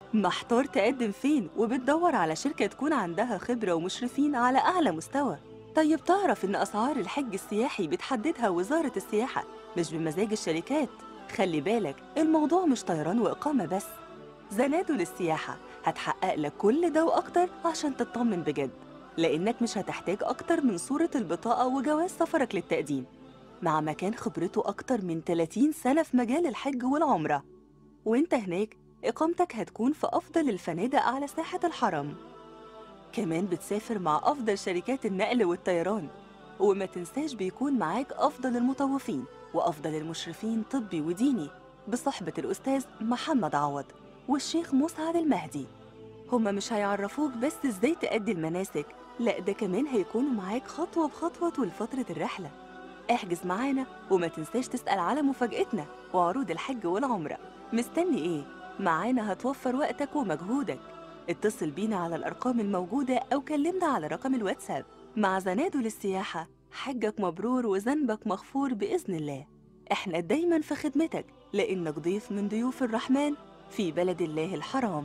محتار تقدم فين وبتدور على شركة تكون عندها خبرة ومشرفين على أعلى مستوى طيب تعرف إن أسعار الحج السياحي بتحددها وزارة السياحة مش بمزاج الشركات خلي بالك الموضوع مش طيران وإقامة بس زنادو للسياحة هتحقق لك كل ده وأكتر عشان تطمن بجد لأنك مش هتحتاج أكتر من صورة البطاقة وجواز سفرك للتقديم مع مكان خبرته أكتر من 30 سنة في مجال الحج والعمرة وانت هناك إقامتك هتكون في أفضل الفنادق على ساحة الحرم كمان بتسافر مع أفضل شركات النقل والطيران وما تنساش بيكون معاك أفضل المطوفين وأفضل المشرفين طبي وديني بصحبة الأستاذ محمد عوض والشيخ مسعد المهدي هما مش هيعرفوك بس إزاي تأدي المناسك لا ده كمان هيكونوا معاك خطوة بخطوة طول فترة الرحلة احجز معانا وما تنساش تسأل على مفاجأتنا وعروض الحج والعمرة مستني ايه؟ معانا هتوفر وقتك ومجهودك اتصل بينا على الأرقام الموجودة أو كلمنا على رقم الواتساب مع زنادو للسياحة حجك مبرور وذنبك مغفور بإذن الله احنا دايما في خدمتك لأنك ضيف من ضيوف الرحمن في بلد الله الحرام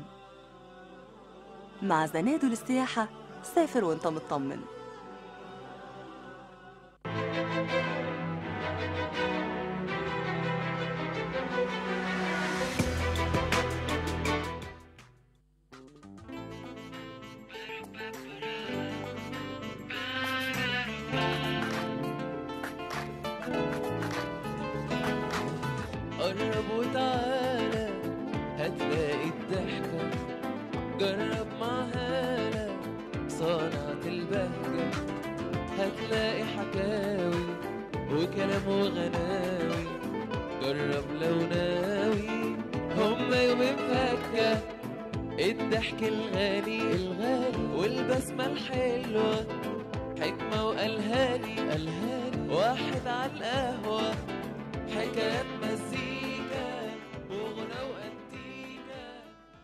مع زنادو للسياحة سافر وانت مطمن قرب وتعالى هتلاقي الضحكة جرب مع هالة صنعة البهجة هتلاقي حكاوي وكلام وغناوي جرب لو ناوي هما يومين فكة الضحك الغالي الغالي والبسمة الحلوة حكمة وألهاني ألهاني واحد على القهوة حكايات مزيكا وغنى وأنتيكا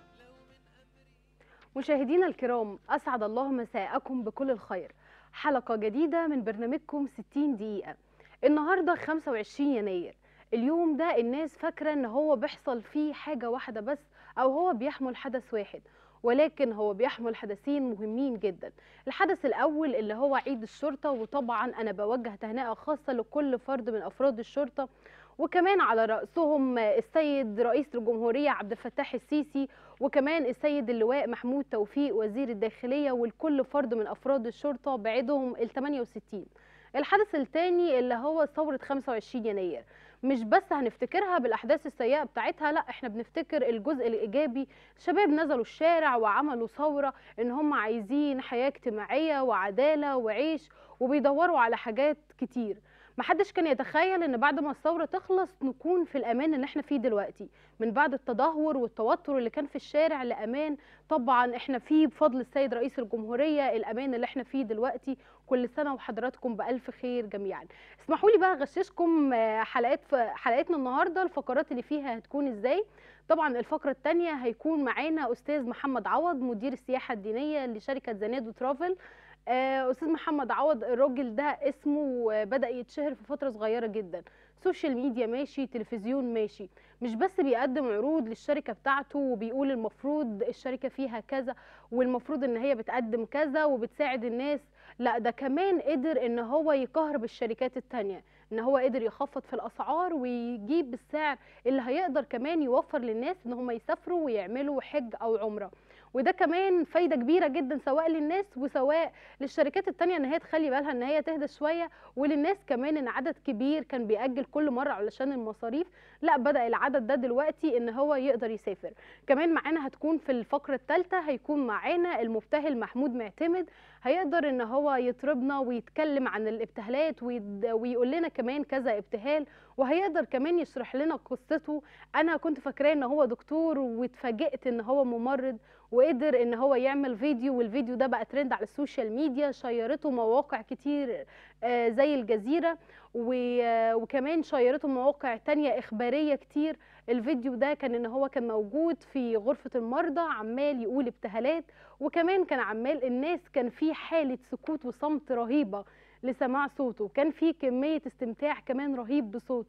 مشاهدينا الكرام أسعد الله مساءكم بكل الخير حلقة جديدة من برنامجكم 60 دقيقة النهاردة 25 يناير اليوم ده الناس فاكرة ان هو بيحصل فيه حاجة واحدة بس او هو بيحمل حدث واحد ولكن هو بيحمل حدثين مهمين جدا الحدث الاول اللي هو عيد الشرطة وطبعا انا بوجه تهنئة خاصة لكل فرد من افراد الشرطة وكمان على رأسهم السيد رئيس الجمهورية عبد الفتاح السيسي وكمان السيد اللواء محمود توفيق وزير الداخلية ولكل فرد من أفراد الشرطة بعدهم ال 68 الحدث الثاني اللي هو ثورة 25 يناير مش بس هنفتكرها بالأحداث السيئة بتاعتها لا احنا بنفتكر الجزء الإيجابي شباب نزلوا الشارع وعملوا ثورة ان هم عايزين حياة اجتماعية وعدالة وعيش وبيدوروا على حاجات كتير محدش كان يتخيل ان بعد ما الثوره تخلص نكون في الامان اللي احنا فيه دلوقتي من بعد التدهور والتوتر اللي كان في الشارع لامان طبعا احنا فيه بفضل السيد رئيس الجمهوريه الامان اللي احنا فيه دلوقتي كل سنه وحضراتكم بالف خير جميعا اسمحوا لي بقى اغششكم آه، حلقات في حلقتنا النهارده الفقرات اللي فيها هتكون ازاي طبعا الفقره الثانيه هيكون معانا استاذ محمد عوض مدير السياحه الدينيه لشركه زنادو ترافل آه، استاذ محمد عوض الراجل ده اسمه آه، بدا يتشهر في فتره صغيره جدا سوشيال ميديا ماشي تلفزيون ماشي مش بس بيقدم عروض للشركه بتاعته وبيقول المفروض الشركه فيها كذا والمفروض ان هي بتقدم كذا وبتساعد الناس لا ده كمان قدر ان هو يكهرب الشركات التانية ان هو قدر يخفض في الاسعار ويجيب بالسعر اللي هيقدر كمان يوفر للناس ان هم يسافروا ويعملوا حج او عمره وده كمان فايده كبيره جدا سواء للناس وسواء للشركات التانية ان هي تخلي بالها ان هي تهدى شويه وللناس كمان ان عدد كبير كان بيأجل كل مره علشان المصاريف لا بدأ العدد ده دلوقتي ان هو يقدر يسافر كمان معانا هتكون في الفقره الثالثه هيكون معانا المبتهل محمود معتمد هيقدر ان هو يطربنا ويتكلم عن الابتهالات ويد- ويقول لنا كمان كذا ابتهال وهيقدر كمان يشرح لنا قصته انا كنت فاكراه ان هو دكتور واتفاجئت ان هو ممرض وقدر ان هو يعمل فيديو والفيديو ده بقى ترند على السوشيال ميديا شيرته مواقع كتير آه، زي الجزيرة و- آه، وكمان شيرته مواقع تانية إخبارية كتير الفيديو ده كان ان هو كان موجود في غرفة المرضى عمال يقول ابتهالات وكمان كان عمال الناس كان في حالة سكوت وصمت رهيبة لسماع صوته كان في كمية استمتاع كمان رهيب بصوته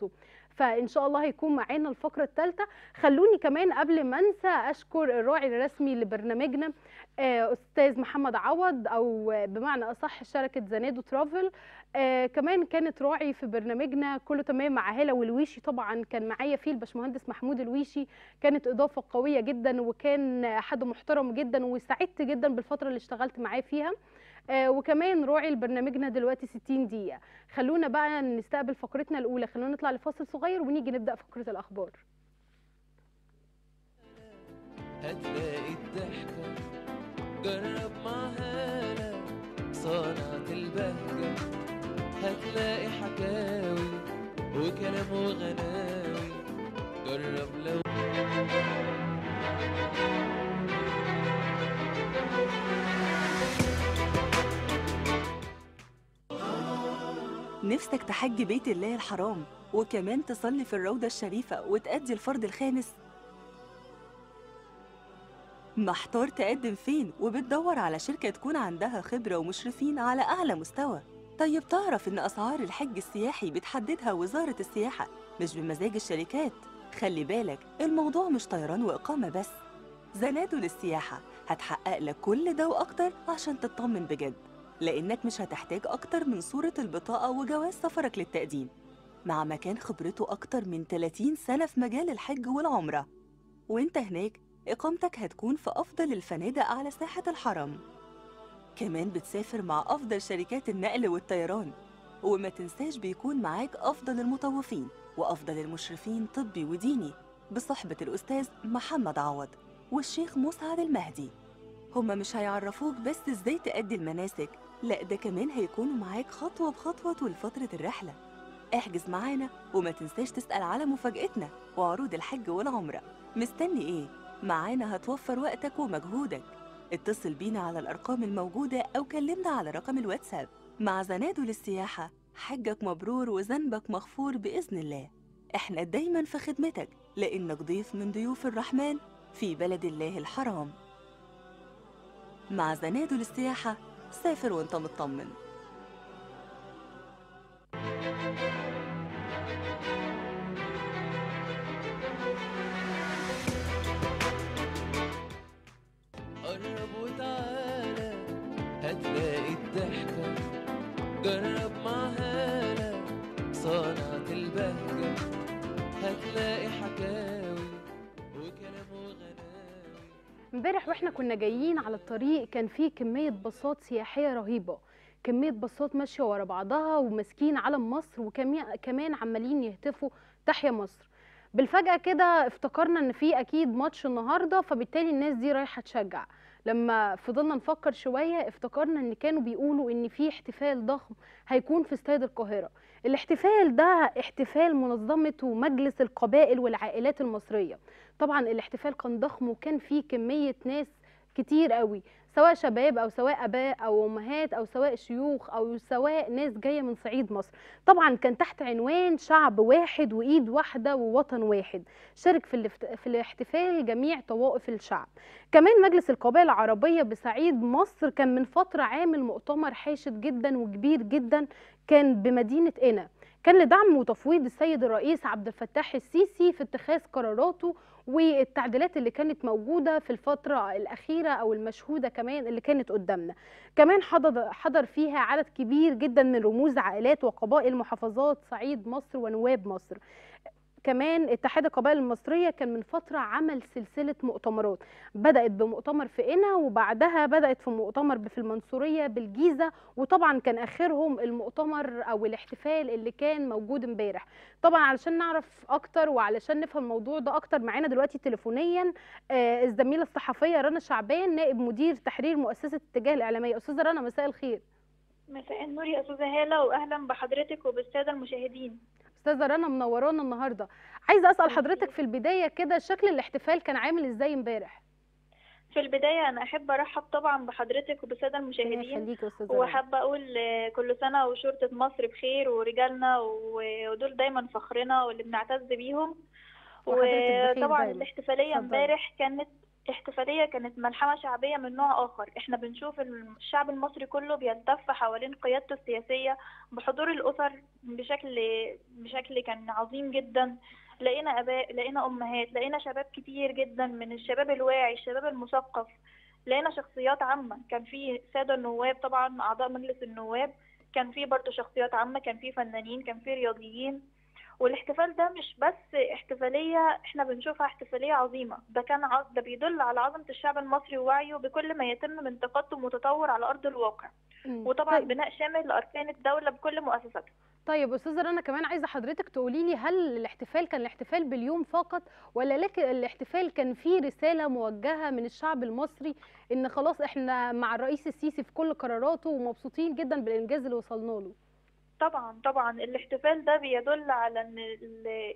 فان شاء الله هيكون معانا الفقره الثالثه خلوني كمان قبل ما انسى اشكر الراعي الرسمي لبرنامجنا آه، استاذ محمد عوض او بمعنى اصح شركه زنادو ترافل آه كمان كانت راعي في برنامجنا كله تمام مع هاله والويشي طبعا كان معايا فيه الباشمهندس محمود الويشي كانت اضافه قويه جدا وكان حد محترم جدا وسعدت جدا بالفتره اللي اشتغلت معاه فيها آه وكمان راعي لبرنامجنا دلوقتي 60 دقيقه خلونا بقى نستقبل فقرتنا الاولى خلونا نطلع لفاصل صغير ونيجي نبدا فقره الاخبار هتلاقي الضحكة جرب مع هالة صنعة البهجة هتلاقي حكاوي وكلام وغناوي جرب لو نفسك تحج بيت الله الحرام وكمان تصلي في الروضة الشريفة وتأدي الفرض الخامس محتار تقدم فين وبتدور على شركة تكون عندها خبرة ومشرفين على أعلى مستوى طيب تعرف إن أسعار الحج السياحي بتحددها وزارة السياحة مش بمزاج الشركات خلي بالك الموضوع مش طيران وإقامة بس زنادو للسياحة هتحقق لك كل ده وأكتر عشان تطمن بجد لأنك مش هتحتاج أكتر من صورة البطاقة وجواز سفرك للتقديم مع مكان خبرته أكتر من 30 سنة في مجال الحج والعمرة وانت هناك إقامتك هتكون في أفضل الفنادق على ساحة الحرم كمان بتسافر مع أفضل شركات النقل والطيران وما تنساش بيكون معاك أفضل المطوفين وأفضل المشرفين طبي وديني بصحبة الأستاذ محمد عوض والشيخ مسعد المهدي هما مش هيعرفوك بس إزاي تأدي المناسك لا ده كمان هيكونوا معاك خطوة بخطوة طول فترة الرحلة احجز معانا وما تنساش تسأل على مفاجأتنا وعروض الحج والعمرة مستني ايه؟ معانا هتوفر وقتك ومجهودك اتصل بينا على الأرقام الموجودة أو كلمنا على رقم الواتساب مع زنادو للسياحة حجك مبرور وذنبك مغفور بإذن الله احنا دايما في خدمتك لأنك ضيف من ضيوف الرحمن في بلد الله الحرام مع زنادو للسياحة سافر وانت مطمن قرب وتعالى هتلاقي الضحكة جرب مع هالة صنعة البهجة هتلاقي حكاوي وكلام وغناوي امبارح واحنا كنا جايين على الطريق كان في كمية باصات سياحية رهيبة كمية باصات ماشية ورا بعضها وماسكين علم مصر وكمان عمالين يهتفوا تحيا مصر بالفجأة كده افتكرنا ان في اكيد ماتش النهاردة فبالتالي الناس دي رايحة تشجع لما فضلنا نفكر شوية افتكرنا ان كانوا بيقولوا ان في احتفال ضخم هيكون في استاد القاهرة الاحتفال ده احتفال منظمته مجلس القبائل والعائلات المصرية طبعا الاحتفال كان ضخم وكان فيه كمية ناس كتير قوي سواء شباب او سواء اباء او امهات او سواء شيوخ او سواء ناس جايه من صعيد مصر طبعا كان تحت عنوان شعب واحد وايد واحده ووطن واحد شارك في الافت- في الاحتفال جميع طوائف الشعب كمان مجلس القبائل العربيه بصعيد مصر كان من فتره عامل مؤتمر حاشد جدا وكبير جدا كان بمدينه قنا كان لدعم وتفويض السيد الرئيس عبد الفتاح السيسي في اتخاذ قراراته والتعديلات اللي كانت موجودة في الفترة الأخيرة أو المشهودة كمان اللي كانت قدامنا كمان حضر, حضر فيها عدد كبير جدا من رموز عائلات وقبائل محافظات صعيد مصر ونواب مصر كمان اتحاد القبائل المصرية كان من فترة عمل سلسلة مؤتمرات بدأت بمؤتمر في قنا وبعدها بدأت في مؤتمر في المنصورية بالجيزة وطبعا كان آخرهم المؤتمر أو الاحتفال اللي كان موجود امبارح طبعا علشان نعرف أكتر وعلشان نفهم الموضوع ده أكتر معانا دلوقتي تليفونيا آه، الزميلة الصحفية رنا شعبان نائب مدير تحرير مؤسسة اتجاه الإعلامية أستاذة رنا مساء الخير مساء النور يا أستاذة هالة وأهلا بحضرتك وبالسادة المشاهدين استاذه رنا منورانا النهارده عايزه اسال حضرتك في البدايه كده شكل الاحتفال كان عامل ازاي امبارح في البداية أنا أحب أرحب طبعا بحضرتك وبالسادة ربنا المشاهدين يخليك يا استاذه رنا وحابة أقول آه، كل سنة وشرطة مصر بخير ورجالنا و- ودول دايما فخرنا واللي بنعتز بيهم وحضرتك بخير وطبعا دايما. الاحتفالية اتفضلي. امبارح كانت احتفالية كانت ملحمة شعبية من نوع آخر احنا بنشوف الشعب المصري كله بيلتف حوالين قيادته السياسية بحضور الأسر بشكل بشكل كان عظيم جدا لقينا آباء لقينا أمهات لقينا شباب كتير جدا من الشباب الواعي الشباب المثقف لقينا شخصيات عامة كان في سادة النواب طبعا أعضاء مجلس النواب كان في برضه شخصيات عامة كان في فنانين كان في رياضيين والاحتفال ده مش بس احتفالية احنا بنشوفها احتفالية عظيمة ده كان ع... ده بيدل على عظمة الشعب المصري ووعيه بكل ما يتم من تقدم وتطور على أرض الواقع مم. وطبعا طيب. بناء شامل لأركان الدولة بكل مؤسساتها طيب استاذه رنا كمان عايزه حضرتك تقولي لي هل الاحتفال كان الاحتفال باليوم فقط ولا لك الاحتفال كان فيه رساله موجهه من الشعب المصري ان خلاص احنا مع الرئيس السيسي في كل قراراته ومبسوطين جدا بالانجاز اللي وصلنا له طبعا طبعا الاحتفال ده بيدل على ان ال-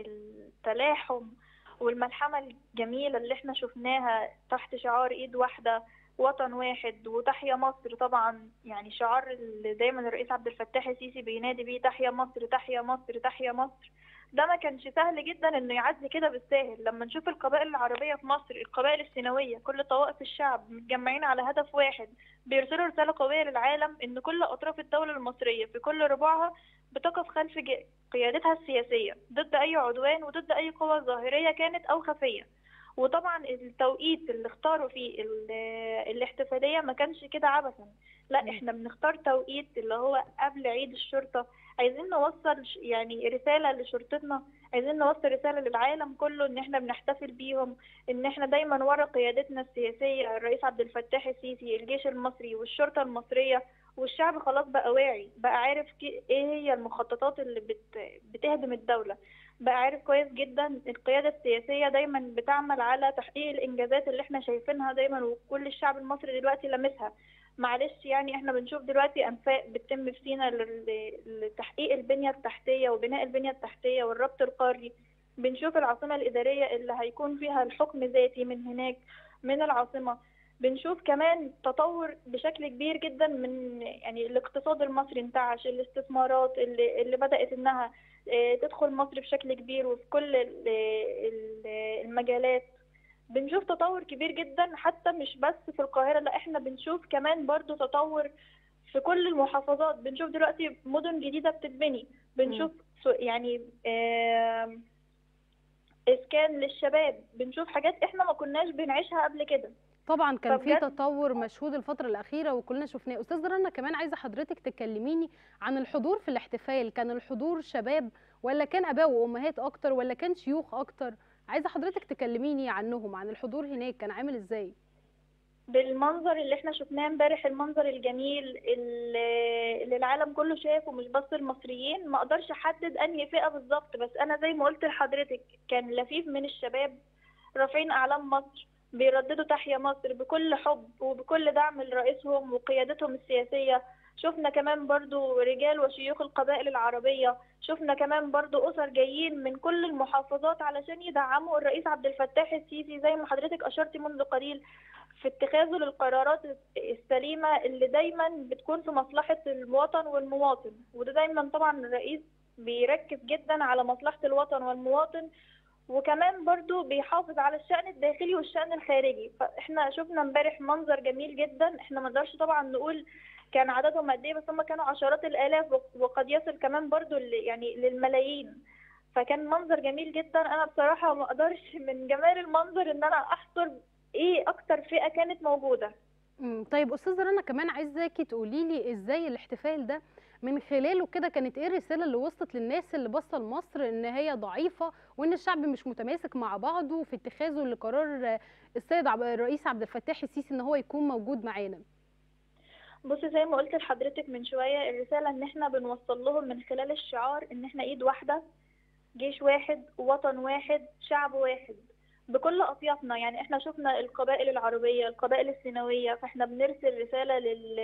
التلاحم والملحمة الجميلة اللي احنا شفناها تحت شعار ايد واحدة وطن واحد وتحيا مصر طبعا يعني شعار اللي دايما الرئيس عبد الفتاح السيسي بينادي بيه تحيا مصر تحيا مصر تحيا مصر ده ما كانش سهل جدا انه يعدي كده بالساهل لما نشوف القبائل العربية في مصر القبائل السيناوية كل طوائف الشعب متجمعين على هدف واحد بيرسلوا رسالة قوية للعالم إن كل أطراف الدولة المصرية في كل ربوعها بتقف خلف ج- قيادتها السياسية ضد أي عدوان وضد أي قوى ظاهرية كانت أو خفية وطبعا التوقيت اللي اختاروا فيه ال- الاحتفالية ما كانش كده عبثا لا مم. احنا بنختار توقيت اللي هو قبل عيد الشرطة عايزين نوصل ش- يعني رسالة لشرطتنا عايزين نوصل رسالة للعالم كله ان احنا بنحتفل بيهم ان احنا دايما ورا قيادتنا السياسية الرئيس عبد الفتاح السيسي الجيش المصري والشرطة المصرية والشعب خلاص بقى واعي بقى عارف كي- ايه هي المخططات اللي بت... بتهدم الدولة بقى عارف كويس جدا القيادة السياسية دايما بتعمل على تحقيق الإنجازات اللي احنا شايفينها دايما وكل الشعب المصري دلوقتي لامسها معلش يعني احنا بنشوف دلوقتي أنفاق بتتم في سينا لل- لتحقيق البنية التحتية وبناء البنية التحتية والربط القاري بنشوف العاصمة الإدارية اللي هيكون فيها الحكم ذاتي من هناك من العاصمة بنشوف كمان تطور بشكل كبير جدا من يعني الاقتصاد المصري انتعش الاستثمارات اللي, اللي بدأت انها آه، تدخل مصر بشكل كبير وفي كل ال- ال- المجالات بنشوف تطور كبير جدا حتى مش بس في القاهرة لا احنا بنشوف كمان برضو تطور في كل المحافظات بنشوف دلوقتي مدن جديدة بتتبني بنشوف سو- يعني آم، اسكان للشباب بنشوف حاجات احنا ما كناش بنعيشها قبل كده طبعا كان في فبجد- تطور مشهود الفتره الاخيره وكلنا شفناه استاذه رنا كمان عايزه حضرتك تكلميني عن الحضور في الاحتفال كان الحضور شباب ولا كان اباء وامهات اكتر ولا كان شيوخ اكتر عايزه حضرتك تكلميني عنهم عن الحضور هناك كان عامل ازاي بالمنظر اللي احنا شفناه امبارح المنظر الجميل اللي اللي العالم كله شافه مش بس المصريين ما اقدرش احدد انهي فئة بالظبط بس انا زي ما قلت لحضرتك كان لفيف من الشباب رافعين اعلام مصر بيرددوا تحيا مصر بكل حب وبكل دعم لرئيسهم وقيادتهم السياسية شفنا كمان برضو رجال وشيوخ القبائل العربية شفنا كمان برضو أسر جايين من كل المحافظات علشان يدعموا الرئيس عبد الفتاح السيسي زي ما حضرتك أشرتي منذ قليل في اتخاذه للقرارات السليمة اللي دايما بتكون في مصلحة الوطن والمواطن وده دايما طبعا الرئيس بيركز جدا على مصلحة الوطن والمواطن وكمان برضو بيحافظ على الشأن الداخلي والشأن الخارجي فاحنا شفنا امبارح منظر جميل جدا احنا ما نقدرش طبعا نقول كان عددهم قد ايه بس هم كانوا عشرات الالاف وقد يصل كمان برضو ل- يعني للملايين فكان منظر جميل جدا انا بصراحة ما اقدرش من جمال المنظر ان انا احصر ايه اكتر فئة كانت موجودة مم، طيب استاذه رنا كمان عايزاكي تقولي لي ازاي الاحتفال ده من خلاله كده كانت ايه الرساله اللي وصلت للناس اللي باصه لمصر ان هي ضعيفه وان الشعب مش متماسك مع بعضه في اتخاذه لقرار آه، السيد عب- الرئيس عبد الفتاح السيسي ان هو يكون موجود معانا بصي زي ما قلت لحضرتك من شوية الرسالة ان احنا بنوصل لهم من خلال الشعار ان احنا ايد واحدة جيش واحد وطن واحد شعب واحد بكل أطيافنا يعني احنا شفنا القبائل العربية القبائل السيناوية فاحنا بنرسل رسالة لل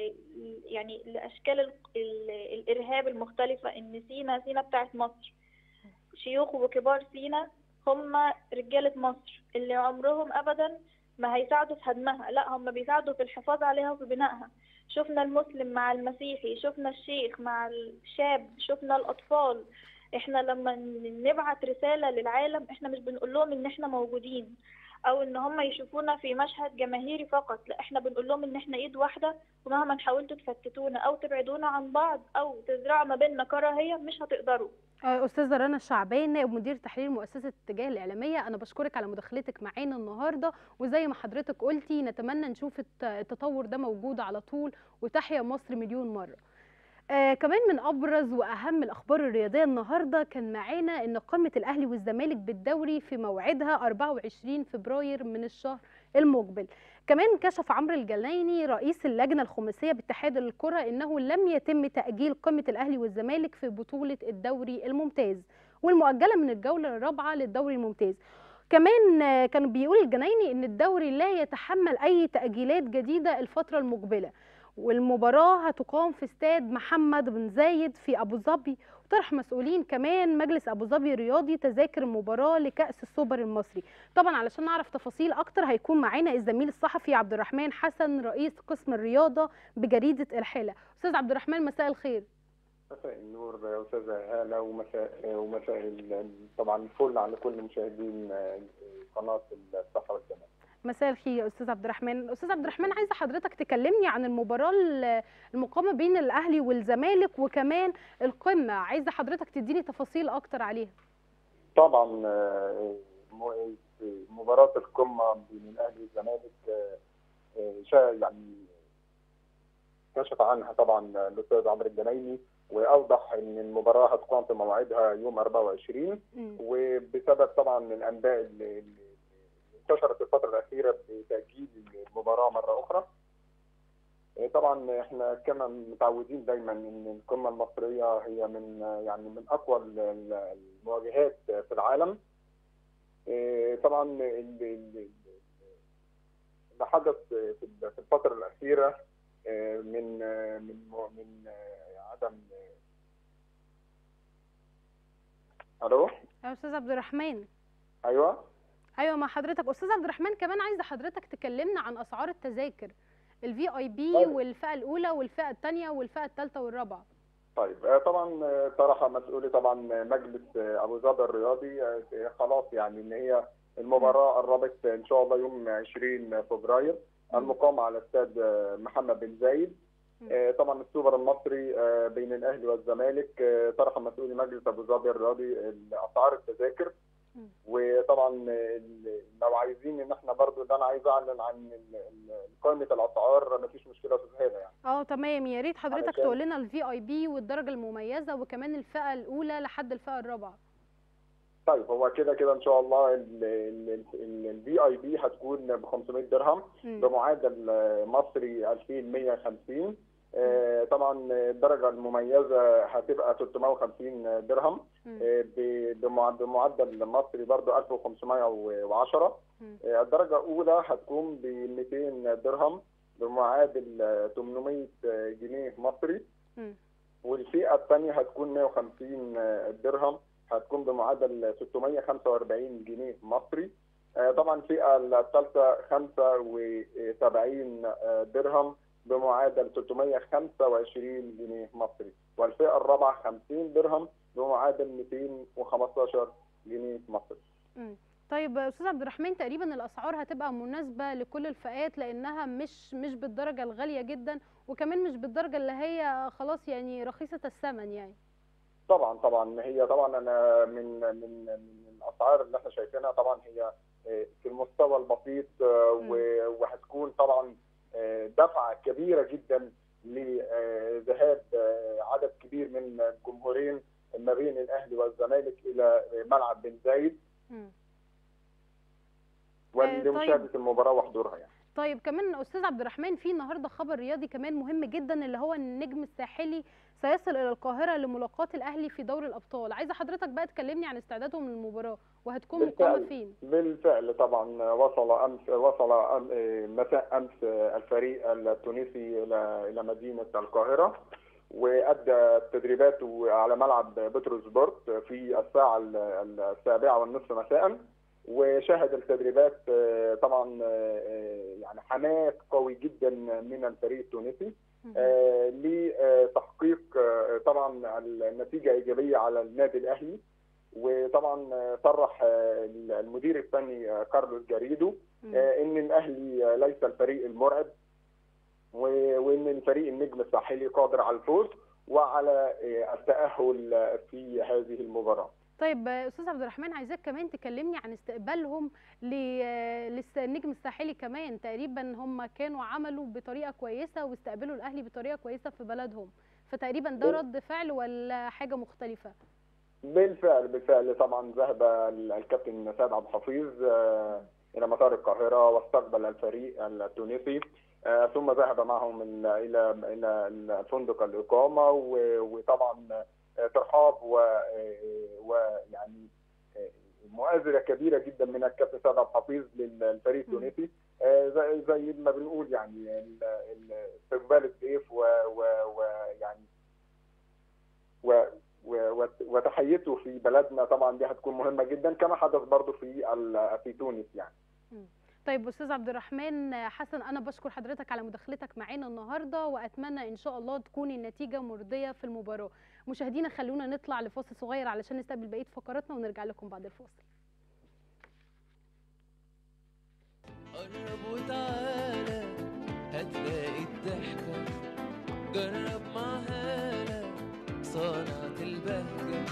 يعني لأشكال ال... ال... الإرهاب المختلفة إن سينا سينا بتاعت مصر شيوخ وكبار سينا هم رجالة مصر اللي عمرهم أبدا ما هيساعدوا في هدمها لا هم بيساعدوا في الحفاظ عليها وفي بنائها شفنا المسلم مع المسيحي شفنا الشيخ مع الشاب شفنا الأطفال احنا لما نبعت رسالة للعالم احنا مش بنقول لهم ان احنا موجودين او ان هم يشوفونا في مشهد جماهيري فقط لا احنا بنقول لهم ان احنا ايد واحده ومهما حاولتوا تفتتونا او تبعدونا عن بعض او تزرعوا ما بيننا كراهيه مش هتقدروا آه، استاذه رنا الشعبان نائب مدير تحرير مؤسسه اتجاه الاعلاميه انا بشكرك على مداخلتك معانا النهارده وزي ما حضرتك قلتي نتمنى نشوف الت- التطور ده موجود على طول وتحيا مصر مليون مره آه كمان من ابرز واهم الاخبار الرياضيه النهارده كان معانا ان قمه الاهلي والزمالك بالدوري في موعدها 24 فبراير من الشهر المقبل كمان كشف عمرو الجنايني رئيس اللجنه الخماسيه باتحاد الكره انه لم يتم تاجيل قمه الاهلي والزمالك في بطوله الدوري الممتاز والمؤجله من الجوله الرابعه للدوري الممتاز كمان آه، كان بيقول الجنايني ان الدوري لا يتحمل اي تاجيلات جديده الفتره المقبله والمباراه هتقام في استاد محمد بن زايد في ابو ظبي وطرح مسؤولين كمان مجلس ابو ظبي الرياضي تذاكر المباراه لكاس السوبر المصري طبعا علشان نعرف تفاصيل اكتر هيكون معانا الزميل الصحفي عبد الرحمن حسن رئيس قسم الرياضه بجريده الحاله استاذ عبد الرحمن مساء الخير مساء النور يا استاذه هاله ومساء ومساء ال- طبعا الفل على كل مشاهدين قناه الصحه والجمال مساء الخير يا استاذ عبد الرحمن استاذ عبد الرحمن عايزه حضرتك تكلمني عن المباراه ال- المقامه بين الاهلي والزمالك وكمان القمه عايزه حضرتك تديني تفاصيل اكتر عليها طبعا آه، م- مباراه القمه بين الاهلي والزمالك آه، آه، شا- يعني كشف عنها طبعا الاستاذ عمرو الجنايني واوضح ان المباراه هتقام في موعدها يوم 24 مم. وبسبب طبعا الانباء اللي اللي انتشرت الفتره الاخيره بتاجيل المباراه مره اخرى إيه طبعا احنا كما متعودين دايما ان القمه المصريه هي من يعني من اقوى ال- ال- المواجهات في العالم إيه طبعا ال- ال- اللي حدث في ال- في الفتره الاخيره إيه من من من عدم الو يا استاذ عبد الرحمن ايوه ايوه مع حضرتك استاذ عبد الرحمن كمان عايزه حضرتك تكلمنا عن اسعار التذاكر الفي اي بي طيب. والفئه الاولى والفئه الثانيه والفئه الثالثه والرابعه طيب آه، طبعا آه، طرح مسؤولي طبعا مجلس آه، ابو ظبي الرياضي آه، خلاص يعني ان هي المباراه قربت ان شاء الله يوم 20 فبراير مم. المقامه على استاد آه، محمد بن زايد مم. آه، طبعا السوبر المصري آه، بين الاهلي والزمالك آه، طرح مسؤولي مجلس ابو ظبي الرياضي اسعار التذاكر مم. وطبعا ال- لو عايزين ان احنا برضو ده انا عايز اعلن عن ال- ال- قائمه الاسعار مفيش مشكله يا استاذ هبه يعني اه تمام يا ريت حضرتك علشان- تقول لنا الفي اي بي والدرجه المميزه وكمان الفئه الاولى لحد الفئه الرابعه طيب هو كده كده ان شاء الله الفي اي بي هتكون ب 500 درهم مم. بمعدل آه، مصري 2150 آه، طبعا الدرجه المميزه هتبقى 350 درهم مم. آه، ب- بمع- بمعدل مصري برضو 1510 مم. آه، الدرجه الاولى هتكون ب 200 درهم بمعادل آه، 800 جنيه مصري مم. والفئه الثانيه هتكون 150 درهم هتكون بمعدل 645 جنيه مصري آه، طبعا الفئه الثالثه 75 درهم بمعادل 325 جنيه مصري والفئه الرابعه 50 درهم بمعادل 215 جنيه مصري مم. طيب استاذ عبد الرحمن تقريبا الاسعار هتبقى مناسبه لكل الفئات لانها مش مش بالدرجه الغاليه جدا وكمان مش بالدرجه اللي هي خلاص يعني رخيصه الثمن يعني طبعا طبعا هي طبعا انا من من من الاسعار اللي احنا شايفينها طبعا هي آه، في المستوى البسيط آه، مم. و- وهتكون طبعا آه، دفعه كبيره جدا لذهاب آه، عدد كبير من الجمهورين ما بين الاهلي والزمالك الى ملعب بن زايد مم. ولمشاهده المباراه وحضورها يعني. طيب كمان استاذ عبد الرحمن في النهارده خبر رياضي كمان مهم جدا اللي هو النجم الساحلي سيصل الى القاهره لملاقاه الاهلي في دوري الابطال عايزه حضرتك بقى تكلمني عن استعدادهم للمباراه وهتكون مقامه بالفعل. فين بالفعل طبعا وصل امس وصل أم- آه، مساء امس آه، الفريق التونسي الى الى مدينه القاهره وادى تدريباته على ملعب بتروسبورت في الساعه ال- ال- السابعه والنصف مساء وشهد التدريبات آه، طبعا آه، آه، يعني حماس قوي جدا من الفريق التونسي مهم. آه، لتحقيق آه، طبعا النتيجه ايجابيه على النادي الاهلي وطبعا آه، صرح آه، المدير الفني آه، كارلوس جاريدو مم. آه، ان الاهلي آه، ليس الفريق المرعب و- وان الفريق النجم الساحلي قادر على الفوز وعلى آه، التاهل آه، في هذه المباراه طيب آه، استاذ عبد الرحمن عايزاك كمان تكلمني عن استقبالهم ل- آه، للنجم الساحلي كمان تقريبا هم كانوا عملوا بطريقه كويسه واستقبلوا الاهلي بطريقه كويسه في بلدهم فتقريبا ده بال- رد فعل ولا حاجه مختلفه بالفعل بالفعل طبعا ذهب ال- الكابتن سيد عبد الحفيظ آه، الى مطار القاهره واستقبل الفريق التونسي آه، ثم ذهب معهم ال- الى الى فندق الاقامه و- وطبعا آه، ترحاب و- آه، ويعني آه، مؤازره كبيره جدا من الكابتن سيد عبد الحفيظ للفريق مم. التونسي آه، زي زي ما بنقول يعني ال- ال- استقبال الضيف و- و- ويعني و و- وتحيته في بلدنا طبعا دي هتكون مهمه جدا كما حدث برضو في ال- في تونس يعني طيب استاذ عبد الرحمن حسن انا بشكر حضرتك على مداخلتك معانا النهارده واتمنى ان شاء الله تكون النتيجه مرضيه في المباراه مشاهدينا خلونا نطلع لفاصل صغير علشان نستقبل بقيه فقراتنا ونرجع لكم بعد الفاصل قرب وتعالى هتلاقي الضحكة جرب مع هالة صنعة البهجة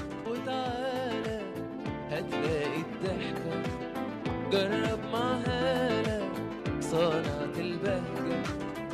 وتعالى هتلاقي الضحكة جرب مع هالة صنعة البهجة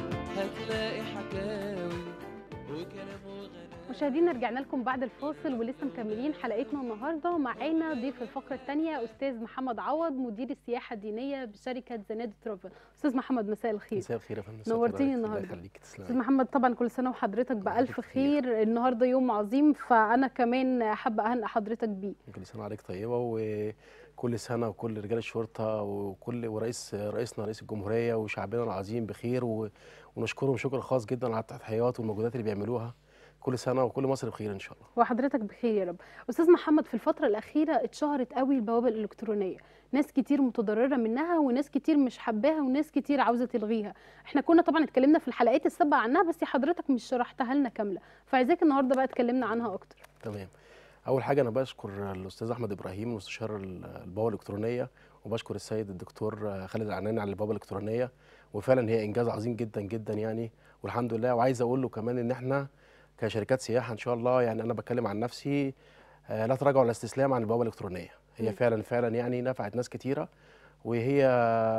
هتلاقي حكاوي وكلام وغنى مشاهدينا رجعنا لكم بعد الفاصل ولسه مكملين حلقتنا النهارده معانا ضيف الفقره الثانيه استاذ محمد عوض مدير السياحه الدينيه بشركه زناد ترافل استاذ محمد مساء الخير مساء الخير يا فندم نورتيني الله النهاردة. يخليك استاذ تسلم محمد طبعا كل سنه وحضرتك الله بالف يبارك فيك. خير النهارده يوم عظيم فانا كمان حابه اهنئ حضرتك بيه كل سنه وعليك طيبه وكل سنه وكل رجال الشرطه وكل ورئيس رئيسنا رئيس الجمهوريه وشعبنا العظيم بخير و... ونشكرهم شكر خاص جدا على التضحيات والمجهودات اللي بيعملوها كل سنه وكل مصر بخير ان شاء الله وحضرتك بخير يا رب استاذ محمد في الفتره الاخيره اتشهرت قوي البوابه الالكترونيه ناس كتير متضرره منها وناس كتير مش حباها وناس كتير عاوزه تلغيها احنا كنا طبعا اتكلمنا في الحلقات السابقه عنها بس حضرتك مش شرحتها لنا كامله فعايزاك النهارده بقى تكلمنا عنها اكتر تمام اول حاجه انا بشكر الاستاذ احمد ابراهيم مستشار البوابه الالكترونيه وبشكر السيد الدكتور خالد العناني على البوابه الالكترونيه وفعلا هي انجاز عظيم جدا جدا يعني والحمد لله وعايز اقول له كمان ان احنا كشركات سياحه ان شاء الله يعني انا بتكلم عن نفسي آه، لا تراجع ولا استسلام عن البوابه الالكترونيه هي مم. فعلا فعلا يعني نفعت ناس كتيره وهي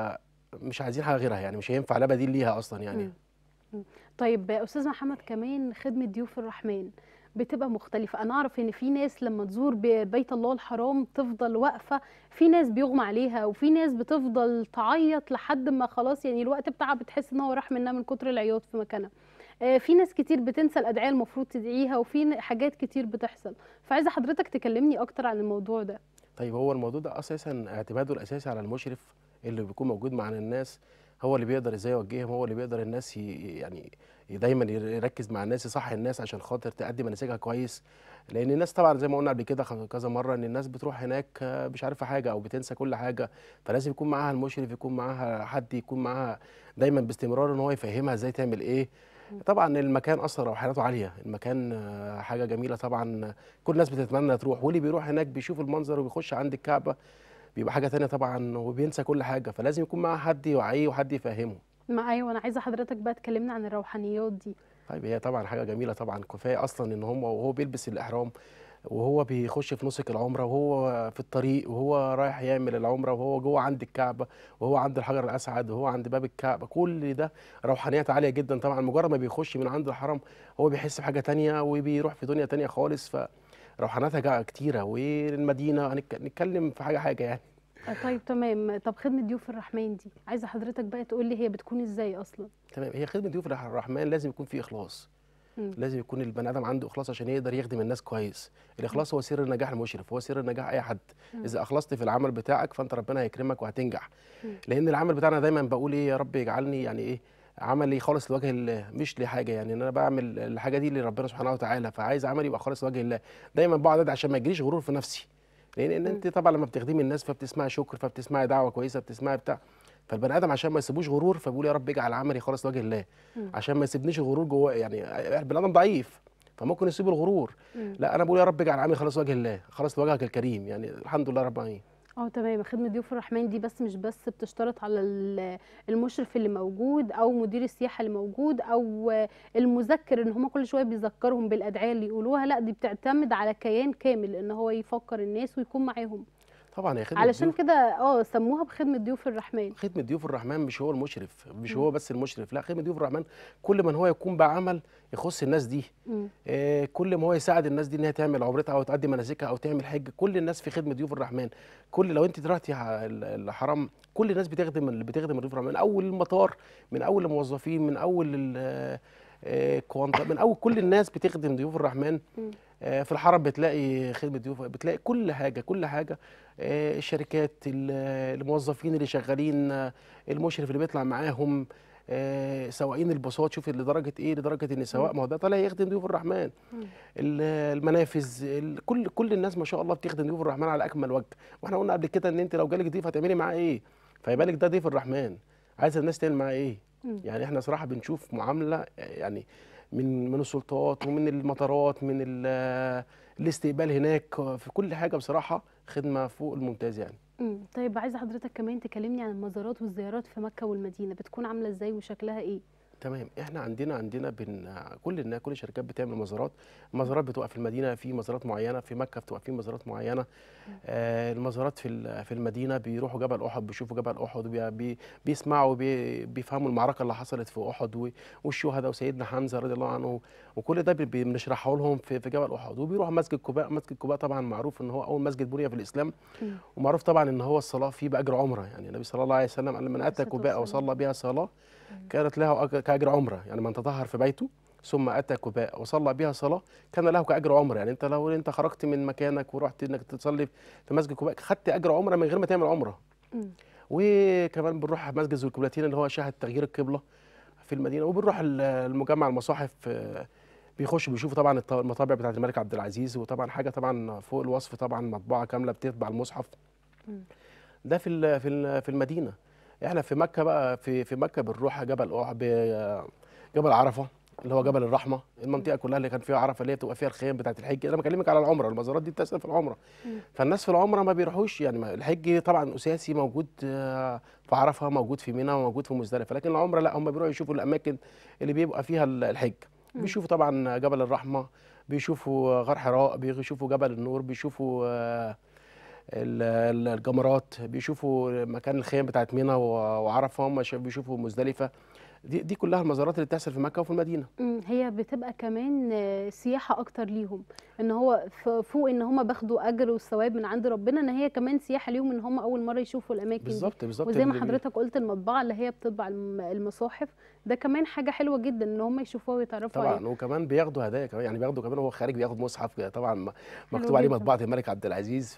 مش عايزين حاجه غيرها يعني مش هينفع لا بديل ليها اصلا يعني مم. مم. طيب استاذ محمد كمان خدمه ضيوف الرحمن بتبقى مختلفة أنا أعرف إن في ناس لما تزور ب- بيت الله الحرام تفضل واقفة في ناس بيغمى عليها وفي ناس بتفضل تعيط لحد ما خلاص يعني الوقت بتاعها بتحس إن هو راح منها من كتر العياط في مكانها آه، في ناس كتير بتنسى الأدعية المفروض تدعيها وفي ن- حاجات كتير بتحصل فعايزة حضرتك تكلمني أكتر عن الموضوع ده طيب هو الموضوع ده اساسا اعتماده الاساسي على المشرف اللي بيكون موجود مع الناس هو اللي بيقدر ازاي يوجههم هو اللي بيقدر الناس ي... يعني ي- دايما يركز مع الناس يصحي الناس عشان خاطر تأدي مناسكها كويس لان الناس طبعا زي ما قلنا قبل كده خ- كذا مره ان الناس بتروح هناك آه، مش عارفه حاجه او بتنسى كل حاجه فلازم يكون معاها المشرف يكون معاها حد يكون معاها دايما باستمرار ان هو يفهمها ازاي تعمل ايه طبعا المكان اصلا روحانيته عاليه المكان آه، حاجه جميله طبعا كل الناس بتتمنى تروح واللي بيروح هناك بيشوف المنظر وبيخش عند الكعبه بيبقى حاجه تانية طبعا وبينسى كل حاجه فلازم يكون معاه حد يوعيه وحد يفهمه ما أيوة أنا عايزة حضرتك بقى تكلمنا عن الروحانيات دي طيب هي طبعا حاجه جميله طبعا كفايه اصلا ان هم وهو بيلبس الاحرام وهو بيخش في نسك العمره وهو في الطريق وهو رايح يعمل العمره وهو جوه عند الكعبه وهو عند الحجر الاسعد وهو عند باب الكعبه كل ده روحانيات عاليه جدا طبعا مجرد ما بيخش من عند الحرم هو بيحس بحاجه تانية وبيروح في دنيا تانية خالص فروحانياتها جا- كتيره والمدينه هنتك- نتكلم في حاجه حاجه يعني آه، طيب تمام طب خدمة ضيوف الرحمن دي عايزة حضرتك بقى تقول لي هي بتكون إزاي أصلا تمام هي خدمه ضيوف الرحمن لازم يكون في اخلاص مم. لازم يكون البني ادم عنده اخلاص عشان يقدر يخدم الناس كويس الاخلاص هو سر نجاح المشرف هو سر نجاح اي حد مم. اذا اخلصت في العمل بتاعك فانت ربنا هيكرمك وهتنجح مم. لان العمل بتاعنا دايما بقول ايه يا رب يجعلني يعني ايه عملي خالص لوجه الله مش لحاجه يعني ان انا بعمل الحاجه دي لربنا سبحانه وتعالى فعايز عملي يبقى خالص لوجه الله دايما بقعد أدعي عشان ما يجريش غرور في نفسي لان ان انت طبعا لما بتخدمي الناس فبتسمعي شكر فبتسمعي دعوه كويسه بتسمعي بتاع فالبني ادم عشان ما يسيبوش غرور فبيقول يا رب اجعل عملي خالص لوجه الله مم. عشان ما يسيبنيش الغرور جوه يعني البني ادم ضعيف فممكن يصيب الغرور مم. لا انا بقول يا رب اجعل عملي خلاص وجه الله خلاص لوجهك الكريم يعني الحمد لله رب العالمين اه تمام خدمة ضيوف الرحمن دي بس مش بس بتشترط على ال- المشرف اللي موجود او مدير السياحة اللي موجود او المذكر ان هم كل شوية بيذكرهم بالادعية اللي يقولوها لا دي بتعتمد على كيان كامل ان هو يفكر الناس ويكون معاهم طبعا هي خدمه علشان ضيوف كده اه سموها بخدمة ضيوف الرحمن خدمه ضيوف الرحمن مش هو المشرف مش مم. هو بس المشرف لا خدمه ضيوف الرحمن كل من هو يقوم بعمل يخص الناس دي مم. آه، كل ما هو يساعد الناس دي ان هي تعمل عمرتها او تقدم مناسكها او تعمل حج كل الناس في خدمه ضيوف الرحمن كل لو انت رحتي ع- ال- الحرم كل الناس بتخدم اللي بتخدم ضيوف الرحمن من اول المطار من اول الموظفين من اول ال- آه، كوانتا من اول كل الناس بتخدم ضيوف الرحمن مم. آه، في الحرم بتلاقي خدمه ضيوف بتلاقي كل حاجه كل حاجه آه، الشركات ال- الموظفين اللي شغالين آه، المشرف اللي بيطلع معاهم آه، سواقين الباصات شوف لدرجه ايه لدرجه ان سواق ما هو ده طالع يخدم ضيوف الرحمن مم. ال- المنافذ ال- كل كل الناس ما شاء الله بتخدم ضيوف الرحمن على اكمل وجه واحنا قلنا قبل كده ان انت لو جالك ضيف هتعملي معاه ايه فيبقى لك ده ضيف الرحمن عايز الناس تعمل معاه ايه مم. يعني احنا صراحه بنشوف معامله يعني من من السلطات ومن المطارات من ال- الاستقبال هناك في كل حاجه بصراحه خدمه فوق الممتاز يعني مم. طيب عايزة حضرتك كمان تكلمني عن المزارات والزيارات في مكة والمدينة بتكون عاملة ازاي وشكلها ايه تمام احنا عندنا عندنا بن كل النا كل الشركات بتعمل مزارات مزارات بتبقى في المدينه في مزارات معينه في مكه بتبقى في مزارات معينه آه المزارات في ال- في المدينه بيروحوا جبل احد بيشوفوا جبل احد وبي بي- بيسمعوا بي بيفهموا المعركه اللي حصلت في احد و- والشهداء وسيدنا حمزه رضي الله عنه وكل ده بي- بي- بنشرحه لهم في في جبل احد وبيروحوا مسجد قباء مسجد قباء طبعا معروف ان هو اول مسجد بني في الاسلام مم. ومعروف طبعا ان هو الصلاه فيه باجر عمره يعني النبي صلى الله عليه وسلم قال من اتى الصلاة قباء والسلام. وصلى بها صلاه كانت له أج- كاجر عمره يعني من تطهر في بيته ثم اتى قباء وصلى بها صلاه كان له كاجر عمره يعني انت لو انت خرجت من مكانك ورحت انك تصلي في مسجد قباء خدت اجر عمره من غير ما تعمل عمره مم. وكمان بنروح مسجد ذو القبلتين اللي هو شاهد تغيير القبله في المدينه وبنروح ال- المجمع المصاحف آه، بيخش بيشوفوا طبعا الط- المطابع بتاعت الملك عبد العزيز وطبعا حاجه طبعا فوق الوصف طبعا مطبوعه كامله بتطبع المصحف مم. ده في ال- في ال- في المدينه احنا في مكه بقى في في مكه بنروح جبل أح- ب- جبل عرفه اللي هو جبل الرحمه المنطقه كلها اللي كان فيها عرفه اللي هي بتبقى فيها الخيام بتاعت الحج انا بكلمك على العمره المزارات دي بتحصل في العمره مم. فالناس في العمره ما بيروحوش يعني ما- الحج طبعا اساسي موجود آه، في عرفه موجود في منى وموجود في مزدلفه لكن العمره لا هم بيروحوا يشوفوا الاماكن اللي بيبقى فيها ال- الحج مم. بيشوفوا طبعا جبل الرحمه بيشوفوا غار حراء بيشوفوا جبل النور بيشوفوا آه، ال- ال- الجمرات بيشوفوا مكان الخيام بتاعت منى و- وعرفه هم شا- بيشوفوا مزدلفه دي دي كلها المزارات اللي بتحصل في مكه وفي المدينه مم. هي بتبقى كمان آه، سياحة أكتر ليهم إن هو ف- فوق إن هم بياخدوا أجر والثواب من عند ربنا إن هي كمان سياحة ليهم إن هم أول مرة يشوفوا الأماكن دي بالظبط بالظبط وزي ما اللي بي- حضرتك قلت المطبعة اللي هي بتطبع الم- المصاحف ده كمان حاجة حلوة جدا إن هم يشوفوها ويتعرفوا عليها طبعا وكمان بياخدوا هدايا كمان يعني بياخدوا كمان وهو خارج بياخد مصحف طبعا م- مكتوب عليه جدا. مطبعه الملك عبد العزيز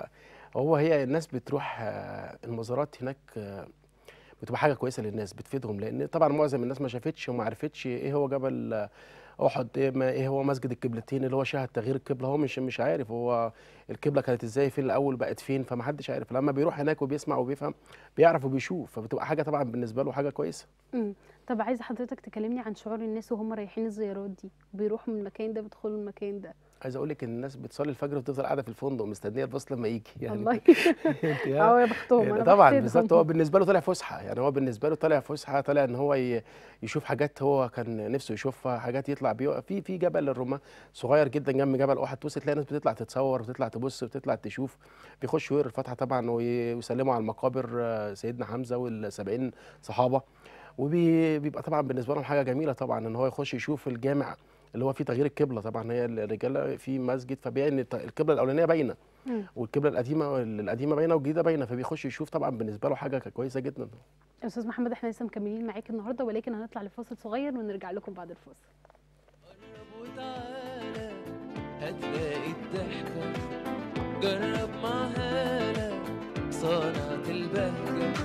فهو هي الناس بتروح آه، المزارات هناك آه، بتبقى حاجه كويسه للناس بتفيدهم لان طبعا معظم الناس ما شافتش وما عرفتش ايه هو جبل آه، احد ايه ما- إيه هو مسجد القبلتين اللي هو شاهد تغيير القبله هو مش مش عارف هو القبله كانت ازاي فين الاول بقت فين فما حدش عارف لما بيروح هناك وبيسمع وبيفهم بيعرف وبيشوف فبتبقى حاجه طبعا بالنسبه له حاجه كويسه مم. طب عايزة حضرتك تكلمني عن شعور الناس وهم رايحين الزيارات دي بيروحوا من المكان ده بيدخلوا المكان ده عايز اقول لك ان الناس بتصلي الفجر وتفضل قاعده في الفندق مستنيه الباص لما يجي يعني والله انت يا- اه يا بختهم يعني انا طبعا بحسدهم. بالظبط هو بالنسبه له طالع فسحه يعني هو بالنسبه له طالع فسحه طالع ان هو ي- يشوف حاجات هو كان نفسه يشوفها حاجات يطلع بيه في في جبل الرماه صغير جدا جنب جبل احد توصل تلاقي ناس بتطلع تتصور وتطلع تبص وتطلع تشوف بيخشوا يقروا الفاتحه طبعا وي- ويسلموا على المقابر آه، سيدنا حمزه والسبعين صحابه وبيبقى طبعا بالنسبه لهم حاجه جميله طبعا ان هو يخش يشوف الجامع اللي هو فيه تغيير القبله طبعا هي الرجاله في مسجد فبيان الت- القبله الاولانيه باينه مم. والقبله القديمه القديمه باينه والجديده باينه فبيخش يشوف طبعا بالنسبه له حاجه كويسه جدا استاذ محمد احنا لسه مكملين معاك النهارده ولكن هنطلع لفاصل صغير ونرجع لكم بعد الفاصل قرب وتعالى هتلاقي الضحكة جرب مع هالة صنعة البهجة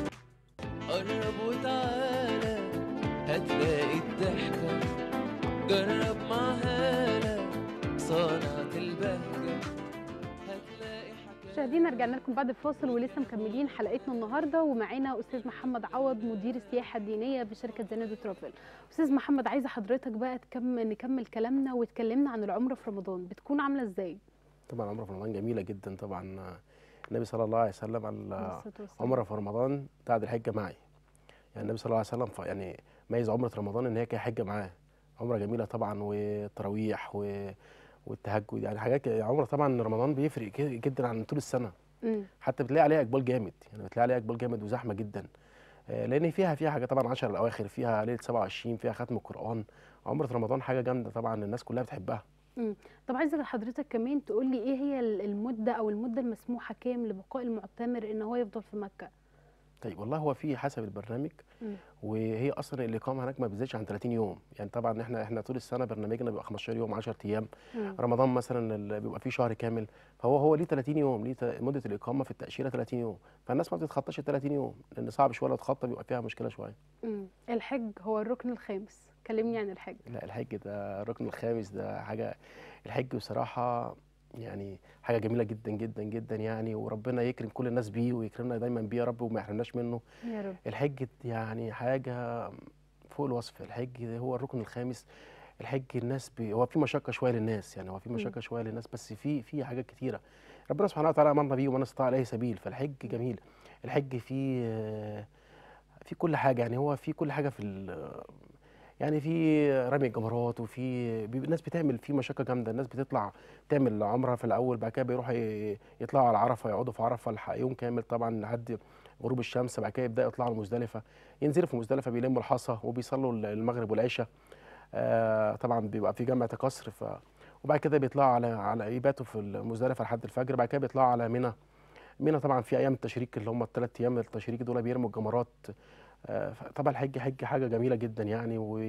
قرب وتعالى هتلاقي الضحكة جرب مع هالة صنعة البهجة هتلاقي حاجات مشاهدينا رجعنا لكم بعد الفاصل ولسه مكملين حلقتنا النهارده ومعانا استاذ محمد عوض مدير السياحه الدينيه بشركه زناد ترافل استاذ محمد عايزه حضرتك بقى تكمل نكمل كلامنا وتكلمنا عن العمره في رمضان بتكون عامله ازاي طبعا عمره في رمضان جميله جدا طبعا النبي صلى الله عليه وسلم عليه على الصلاة والسلام. عمره في رمضان تعد الحجه معي يعني النبي صلى الله عليه وسلم ف- يعني ميز عمره رمضان ان هي كانت حجه معاه عمره جميله طبعا والتراويح و... والتهجد يعني حاجات ك- عمره طبعا رمضان بيفرق ك- جدا عن طول السنه مم. حتى بتلاقي عليها اقبال جامد يعني بتلاقي عليها اقبال جامد وزحمه جدا آه، لان فيها فيها حاجه طبعا 10 الاواخر فيها ليله 27 فيها ختم القران عمره رمضان حاجه جامده طبعا الناس كلها بتحبها طب عايزه حضرتك كمان تقول لي ايه هي ال- المده او المده المسموحه كام لبقاء المعتمر ان هو يفضل في مكه طيب والله هو في حسب البرنامج مم. وهي اصلا الاقامه هناك ما بتزيدش عن 30 يوم يعني طبعا احنا احنا طول السنه برنامجنا بيبقى 15 يوم 10 ايام مم. رمضان مثلا ال- بيبقى فيه شهر كامل فهو هو ليه 30 يوم ليه ت- مده الاقامه في التاشيره 30 يوم فالناس ما بتتخطاش ال 30 يوم لان صعب شويه لو تخطى بيبقى فيها مشكله شويه مم. الحج هو الركن الخامس كلمني عن الحج لا الحج ده الركن الخامس ده حاجه الحج بصراحه يعني حاجه جميله جدا جدا جدا يعني وربنا يكرم كل الناس بيه ويكرمنا دايما بيه يا رب وما يحرمناش منه يا رب الحج يعني حاجة فوق الوصف الحج هو الركن الخامس الحج الناس بي هو في مشقة شوية للناس يعني هو في مم. مشقة شوية للناس بس في في حاجات كتيرة ربنا سبحانه وتعالى أمرنا بيه ومن استطاع إليه سبيل فالحج جميل الحج فيه آه، في كل حاجة يعني هو في كل حاجة في ال- يعني في رمي الجمرات وفي بي- الناس بتعمل فيه مشقة جامدة الناس بتطلع تعمل عمرة في الأول بعد كده بيروحوا ي- يطلعوا على عرفة يقعدوا في عرفة الح- يوم كامل طبعا لحد غروب الشمس بعد كده يبداوا يطلعوا المزدلفه ينزلوا في مزدلفه بيلموا الحصى وبيصلوا ال- المغرب والعشاء آه طبعا بيبقى في جامعه قصر ف وبعد كده بيطلعوا على على يباتوا في المزدلفه لحد الفجر بعد كده بيطلعوا على منى منى طبعا في ايام التشريق اللي هم الثلاث ايام التشريق دول بيرموا الجمرات آه طبعا الحج حج حاجه جميله جدا يعني و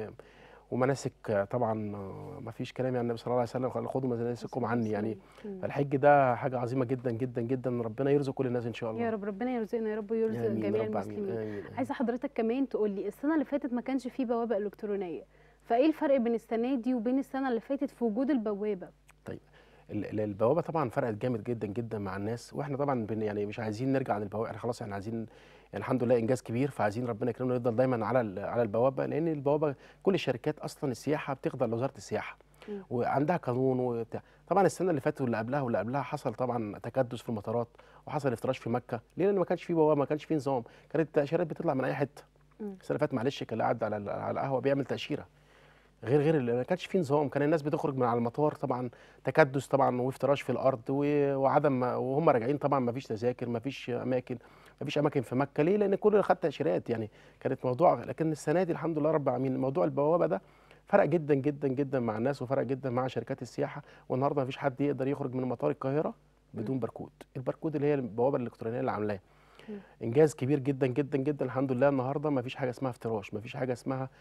ومناسك آه، طبعا ما فيش كلام يعني النبي صلى الله عليه وسلم قال خذوا مناسككم عني يعني مم. فالحج ده حاجه عظيمه جدا جدا جدا ربنا يرزق كل الناس ان شاء الله يا رب ربنا يرزقنا يا رب ويرزق آمين جميع رب العالمين. المسلمين آمين. آمين. عايزه حضرتك كمان تقول لي السنه اللي فاتت ما كانش فيه بوابه الكترونيه فايه الفرق بين السنه دي وبين السنه اللي فاتت في وجود البوابه ال- ال- البوابه طبعا فرقت جامد جدا جدا مع الناس واحنا طبعا بن يعني مش عايزين نرجع عن البوابه احنا خلاص احنا عايزين يعني الحمد لله انجاز كبير فعايزين ربنا يكرمنا ويفضل دايما على ال- على البوابه لان البوابه كل الشركات اصلا السياحه بتخضع لوزاره السياحه مم. وعندها قانون وبتاع طبعا السنه اللي فاتت واللي قبلها واللي قبلها حصل طبعا تكدس في المطارات وحصل افتراش في مكه ليه لان ما كانش في بوابه ما كانش في نظام كانت التاشيرات بتطلع من اي حته مم. السنه اللي فاتت معلش كان اللي قاعد على ال- على القهوه بيعمل تاشيره غير غير اللي ما كانش في نظام كان الناس بتخرج من على المطار طبعا تكدس طبعا وافتراش في الارض و- وعدم وهم راجعين طبعا ما فيش تذاكر ما فيش اماكن ما فيش اماكن في مكه ليه لان كل خد تاشيرات يعني كانت موضوع لكن السنه دي الحمد لله رب العالمين موضوع البوابه ده فرق جدا جدا جدا مع الناس وفرق جدا مع شركات السياحه والنهارده ما فيش حد يقدر يخرج من مطار القاهره بدون بركود البركود اللي هي البوابه الالكترونيه اللي عاملاها مم. انجاز كبير جدا جدا جدا الحمد لله النهارده ما فيش حاجه اسمها افتراش ما فيش حاجه اسمها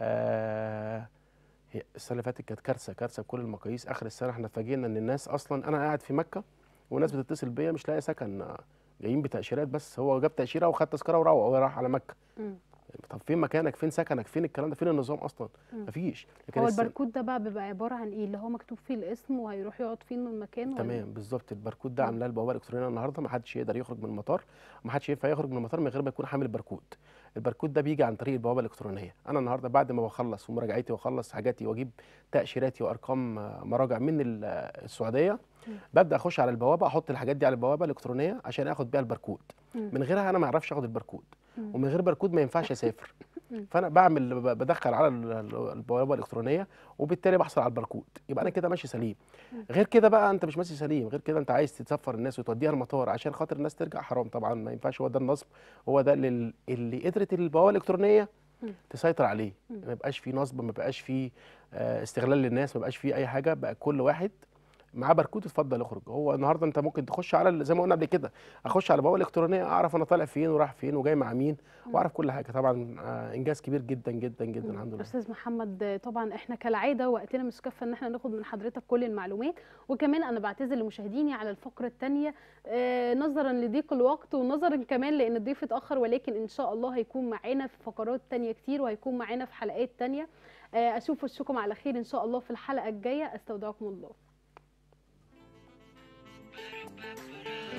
آه هي السنه اللي فاتت كانت كارثه كارثه بكل المقاييس اخر السنه احنا اتفاجئنا ان الناس اصلا انا قاعد في مكه والناس بتتصل بيا مش لاقي سكن آه، جايين بتاشيرات بس هو جاب تاشيره وخد تذكره وروح هو راح على مكه مم. طب فين مكانك فين سكنك فين الكلام ده فين النظام اصلا مم. مفيش لكن هو الس- الباركود ده بقى بيبقى عباره عن ايه اللي هو مكتوب فيه الاسم وهيروح يقعد فين المكان ولا تمام بالظبط الباركود ده مم. عاملاه البوابه الالكترونيه النهارده ما حدش يقدر يخرج من المطار ما حدش ينفع يخرج من المطار من غير ما يكون حامل باركود الباركود ده بيجي عن طريق البوابه الالكترونيه انا النهارده بعد ما بخلص ومراجعتي واخلص حاجاتي واجيب تاشيراتي وارقام آه، مراجع من ال- آه، السعوديه مم. ببدا اخش على البوابه احط الحاجات دي على البوابه الالكترونيه عشان اخد بيها الباركود مم. من غيرها انا ما اعرفش اخد الباركود مم. ومن غير باركود ما ينفعش اسافر مم. فانا بعمل ب- بدخل على ال- ال- البوابه الالكترونيه وبالتالي بحصل على الباركود يبقى انا كده ماشي سليم غير كده بقى انت مش ماشي سليم غير كده انت عايز تسفر الناس وتوديها المطار عشان خاطر الناس ترجع حرام طبعا ما ينفعش هو ده النصب هو ده اللي, اللي قدرت البوابه الالكترونيه مم. تسيطر عليه مم. ما يبقاش فيه نصب ما يبقاش فيه آه، استغلال للناس ما يبقاش فيه اي حاجه بقى كل واحد معاه باركود اتفضل اخرج هو النهارده انت ممكن تخش على ال- زي ما قلنا قبل كده اخش على البوابه الالكترونيه اعرف انا طالع فين ورايح فين وجاي مع مين واعرف كل حاجه طبعا آه، انجاز كبير جدا جدا جدا مم. الحمد لله استاذ محمد طبعا احنا كالعاده وقتنا مش كافي ان احنا ناخد من حضرتك كل المعلومات وكمان انا بعتذر لمشاهديني على الفقره الثانيه نظرا لضيق الوقت ونظرا كمان لان الضيف اتاخر ولكن ان شاء الله هيكون معانا في فقرات تانية كتير وهيكون معانا في حلقات تانية آه، اشوف وشكم على خير ان شاء الله في الحلقه الجايه استودعكم الله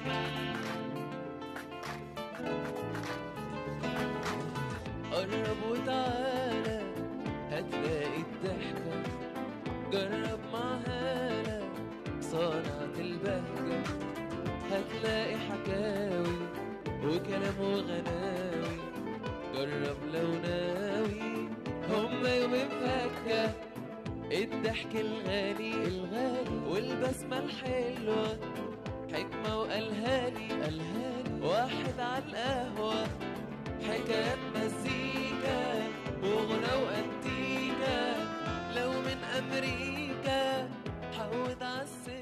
قرب وتعالى هتلاقي الضحكة جرب مع هالة صانعة البهجة هتلاقي حكاوي وكلام وغناوي جرب لو ناوي هما يومين فكة الضحك الغالي الغالي والبسمة الحلوة حكمة وقالهالي قالهالي واحد على القهوة حكايات مزيكا وغنى وأنتيكا لو من أمريكا حود عالسكة